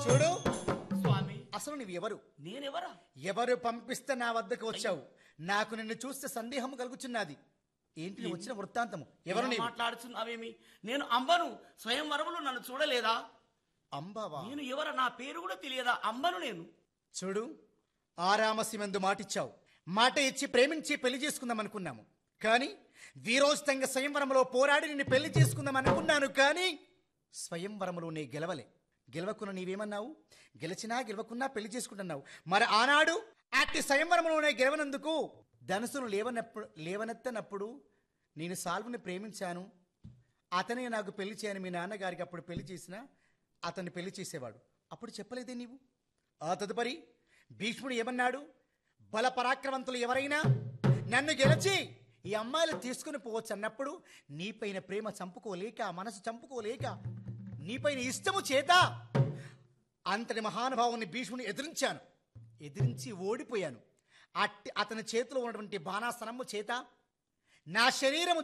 చూడు స్వామి అసలు నువ్వు ఎవరు నేనెవరా ఎవరు పంపిస్తే నా వద్దకు వచ్చావు నాకు నిన్ను చూస్తే సందేహం కలుగుచున్నది ఏంటి నువ్వు వచ్చిన వృత్తాంతము ఎవరు ఎలా నీవు మాట్లాడుతున్నావేమి నేను అంబను స్వయంవరములో నన్ను చూడలేదా అంబావా నేను ఎవరా నా పేరు కూడా తెలియదా అంబను నేను చూడు ఆరామసిమందు మాటిచ్చావు మాట ఇచ్చి ప్రేమించి పెళ్లి చేసుకుందాం అనుకున్నాము కానీ వీరోచితంగ స్వయంవరంలో పోరాడి నిన్ను పెళ్లి చేసుకుందాం అనుకున్నాను కానీ స్వయంవరములో నీ గెలవలే గెలవకున్న నీవేమన్నావు గెలిచినా గెలవకున్నా పెళ్లి చేసుకుంటున్నావు మరి ఆనాడు అట్టి స్వయంవరంలోనే గెలవనందుకు ధనుసును లేవనప్పుడు లేవనెత్తనప్పుడు నేను సాల్వుని ప్రేమించాను అతనే నాకు పెళ్లి చేయని మీ నాన్నగారికి అప్పుడు పెళ్లి చేసినా అతన్ని పెళ్లి చేసేవాడు అప్పుడు చెప్పలేదే నీవు ఆ తదుపరి భీష్ముడు ఏమన్నాడు బల పరాక్రమంతులు ఎవరైనా నన్ను గెలిచి ఈ అమ్మాయిలు తీసుకుని పోవచ్చు అన్నప్పుడు నీపైన ప్రేమ చంపుకోలేక మనసు చంపుకోలేక నీపైన ఇష్టము చేత అంతటి మహానుభావుని భీష్ముని ఎదిరించాను ఎదిరించి ఓడిపోయాను అట్టి అతని చేతిలో ఉన్నటువంటి బాణాసనము చేత నా శరీరము